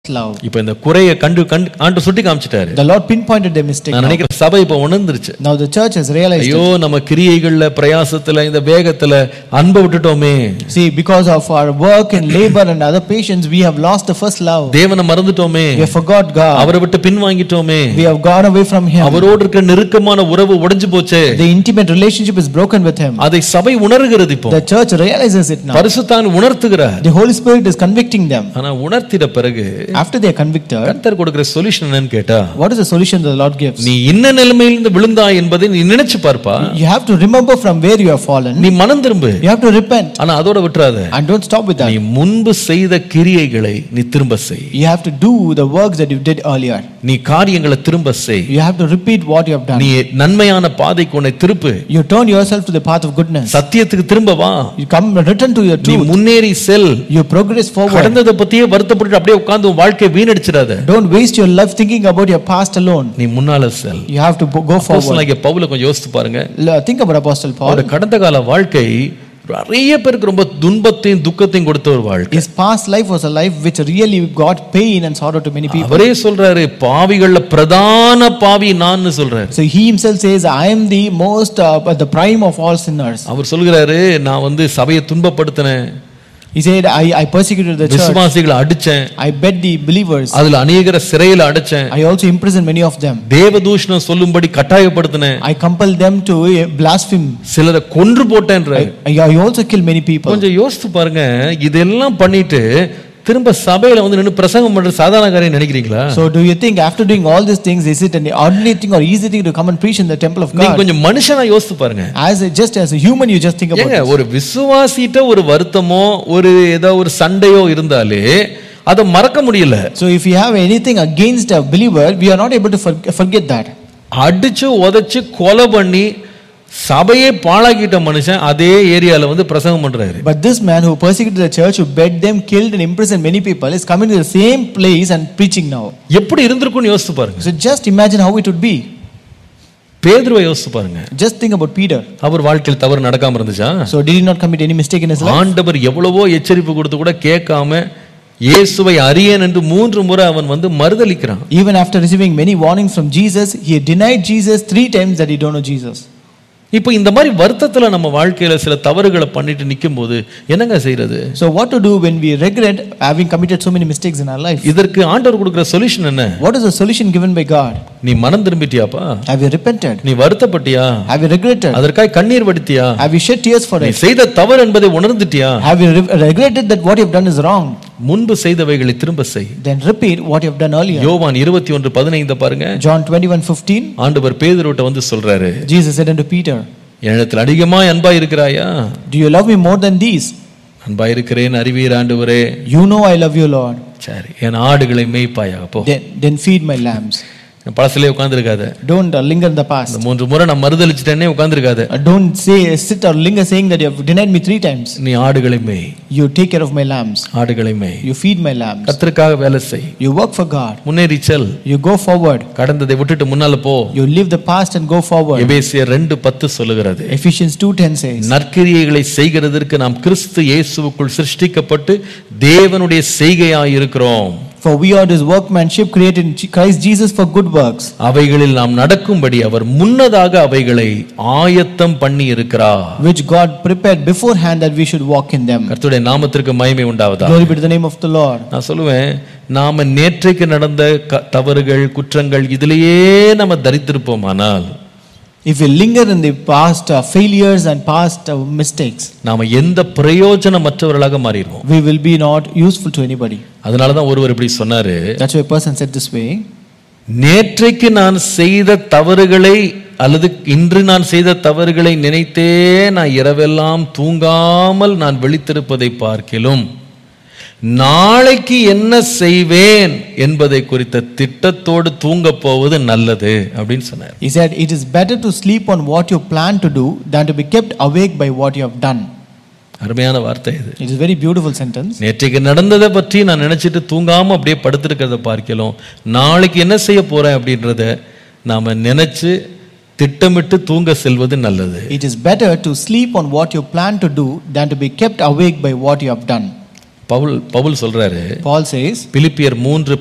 love. இப்ப இந்த குறையை கண்டு கண்டு ஆண்டு சுட்டி காமிச்சிட்டாரு The Lord pinpointed their mistake. நான் now. நினைக்கிறேன் சபை இப்ப உணர்ந்துருச்சு Now the church has realized. ஐயோ நம்ம கிரியைகள்ல பிரயாசத்துல இந்த வேகத்துல அன்பை விட்டுட்டோமே See, because of our work and labor and other patience, we have lost the first love. தேவனை மறந்துட்டோமே We have forgot God. அவரை விட்டு பின்வாங்கிட்டோமே We have gone away from Him. அவரோடு இருக்கிற நெருக்கமான உறவு உடைஞ்சு போச்சே The intimate relationship is broken with Him. அதை சபை உணர்கிறது இப்போ The church realizes it now. பரிசுத்தான் உணர்த்துகிறார் The Holy Spirit is convicting them. ஆனா உணர்த்திட பிறகு After they are convicted, கர்த்தர் கொடுக்கிற சொல்யூஷன் என்னன்னு கேட்டா what is the solution the Lord gives? நீ இன்ன நிலைமையிலிருந்து விழுந்தாய் என்பதை நீ நினைச்சு பார்ப்பா You have to remember from where you have fallen. நீ மனம் திரும்பு You have to repent ஆனா அதோட விட்டுறாத and don't stop with நீ that. முன்பு செய்த கிரியைகளை நீ திரும்ப செய் You have to do the works that you did earlier. நீ காரியங்களை திரும்ப செய் You have to repeat what you have done. நீ நன்மையான பாதைக்கு உன்னை திருப்பு You turn yourself to the path of goodness. சத்தியத்துக்கு திரும்ப வா You come return to your நீ truth. முன்னேறி செல் You progress forward. கடந்ததை பத்தியே வருத்தப்பட்டு அப்படியே உட்கார்ந்து உன் வாழ்க்கையை வீணடிச்சிடாத Don't waste your life thinking about your past alone. நீ முன்னால செல் You have to bo- go forward. அப்போஸ்தலனாகிய பவுல கொஞ்சம் யோசித்து பாருங்க L- Think about Apostle Paul. அவருடைய கடந்த கால வாழ்க்கை நிறைய பேருக்கு ரொம்ப துன்பத்தையும் துக்கத்தையும் கொடுத்த ஒரு வாழ்க்கை His past life was a life which really got pain and sorrow to many people. அவரே சொல்றாரு பாவிகள்ல பிரதான பாவி நான் சொல்றாரு So he himself says, I am the most, uh, the prime of all sinners. அவர் சொல்கிறாரு நான் வந்து சபையை துன்பப்படுத்தினேன் He said, I, I persecuted the church. விசுவாசிகளை அடிச்சேன் I bet the believers. அதுல அநேகரை சிறையில அடைச்சேன் I also imprisoned many of them. தேவதூஷணம் சொல்லும்படி கட்டாயப்படுத்தினேன் I compelled them to uh, blaspheme. சிலரை கொன்று போட்டேன்ற I, I also killed many people. கொஞ்சம் யோசித்து பாருங்க இதெல்லாம் பண்ணிட்டு திரும்ப சபையில வந்து நின்று பிரசங்கம் பண்றது சாதாரண காரியம் நினைக்கிறீங்களா So do you think after doing all these things, is it an ordinary thing or easy thing to come and preach in the temple of நீங்க God? கொஞ்சம் மனுஷனா யோசித்து பாருங்க As a, just as a human, you just think about ஏங்க it. ஒரு விசுவாசிட்ட ஒரு வருத்தமோ ஒரு ஏதோ ஒரு சண்டையோ இருந்தாலே அதை மறக்க முடியல So if you have anything against a believer, we are not able to for- forget that. அடிச்சு உதைச்சு கொலை பண்ணி சபையே பாழாக்கிட்ட மனுஷன் அதே ஏரியால வந்து பிரசங்கம் பண்றாரு But this man who persecuted the church, who beat them, killed and imprisoned many people, is coming to the same place and preaching now. எப்படி இருந்திருக்கும்னு யோசித்து பாருங்க So just imagine how it would be. பேதுருவை யோசித்து பாருங்க Just think about Peter. அவர் வாழ்க்கையில் தவறு நடக்காம இருந்துச்சா So did he not commit any mistake in his life? ஆண்டவர் எவ்வளவோ எச்சரிப்பு கொடுத்து கூட கேட்காம இயேசுவை அறியேன் என்று மூன்று முறை அவன் வந்து மறுதலிக்கிறான் Even after receiving many warnings from Jesus, he denied Jesus three times that he don't know Jesus. இப்போ இந்த மாதிரி வருத்தத்துல நம்ம வாழ்க்கையில சில தவறுகளை பண்ணிட்டு நிற்கும் போது என்னங்க செய்யறது So what to do when we regret having committed so many mistakes in our life? இதற்கு ஆண்டவர் கொடுக்குற சொல்யூஷன் என்ன What is the solution given by God? நீ மனம் திரும்பிட்டியாப்பா Have you repented? நீ வருத்தப்பட்டியா Have you regretted? அதற்காக கண்ணீர் வடித்தியா Have you shed tears for நீ it? செய்த தவறு என்பதை உணர்ந்துட்டியா Have you re- regretted that what you have done is wrong? முன்பு செய்தவைகளை திரும்ப செய் Then repeat what you have done earlier. யோவான் இருபத்தி ஒன்று பதினைந்து பாருங்க John 21 15, ஆண்டவர் பேதுருட்ட வந்து சொல்றாரு Jesus said unto Peter, என்னிடத்தில் அதிகமாய் அன்பா இருக்கிறாயா Do you love me more than these? அன்பா இருக்கிறேன் அறிவீர் ஆண்டவரே You know I love you, Lord. சரி என் ஆடுகளை மேய்ப்பாயா போ Then, then feed my lambs. பழசிலே உட்காந்துருக்காத Don't uh, linger in the past. இந்த மூன்று முறை நான் மறுதளிச்சிட்டேனே உட்காந்துருக்காத Uh, don't say, sit or linger saying that you have denied me three times. நீ ஆடுகளை மேய் You take care of my lambs. ஆடுகளை மேய் You feed my lambs. கர்த்தருக்காக வேலை செய் You work for God. முன்னேறி செல் You go forward. கடந்ததை விட்டுட்டு முன்னால போ You leave the past and go forward. எபேசியர் ரெண்டு பத்து சொல்லுகிறது Ephesians 2:10 says, நற்கிரியைகளை செய்கிறதற்கு நாம் கிறிஸ்து இயேசுவுக்குள் சிருஷ்டிக்கப்பட்டு தேவனுடைய செய்கையாய் இருக்கிறோம் For we are his workmanship created in Christ Jesus for good works, அவைகளில் நாம் நடக்கும்படி அவர் முன்னதாக அவைகளை ஆயத்தம் பண்ணி இருக்கிறார் which God prepared beforehand that we should walk in them. கர்த்தருடைய நாமத்திற்கு மகிமை உண்டாவதா Glory be to the name of the Lord. நான் சொல்லுவேன் நாம நேற்றைக்கு நடந்த க- தவறுகள் குற்றங்கள் இதிலேயே நம்ம தரித்திருப்போமானால் If we linger in the past uh, failures and past uh, mistakes, நாம எந்த பிரயோஜனமற்றவர்களாக மாறிடுவோம் we will be not useful to anybody. அதனால தான் ஒருவர் இப்படி சொன்னாரு That's why a person said this way. நேற்றைக்கு நான் செய்த தவறுகளை அல்லது இன்று நான் செய்த தவறுகளை நினைத்தே நான் இரவெல்லாம் தூங்காமல் நான் விழித்திருப்பதை பார்க்கிலும் நாளைக்கு என்ன செய்வேன் என்பதை குறித்த திட்டத்தோடு தூங்கப் போவது நல்லது அப்படின்னு சொன்னார் He said, It is better to sleep on what you plan to do than to be kept awake by what you have done. அருமையான வார்த்தை இது It is a very beautiful sentence. நேற்றைக்கு நடந்ததை பற்றி நான் நினைச்சிட்டு தூங்காம அப்படியே படுத்திருக்கிறத பார்க்கலாம் நாளைக்கு என்ன செய்ய போறேன் அப்படின்றத நாம நினைச்சு திட்டமிட்டு தூங்க செல்வது நல்லது It is better to sleep on what you plan to do than to be kept awake by what you have done. Pavul Pavul சொல்றாரு Paul says, பிலிப்பியர் மூன்று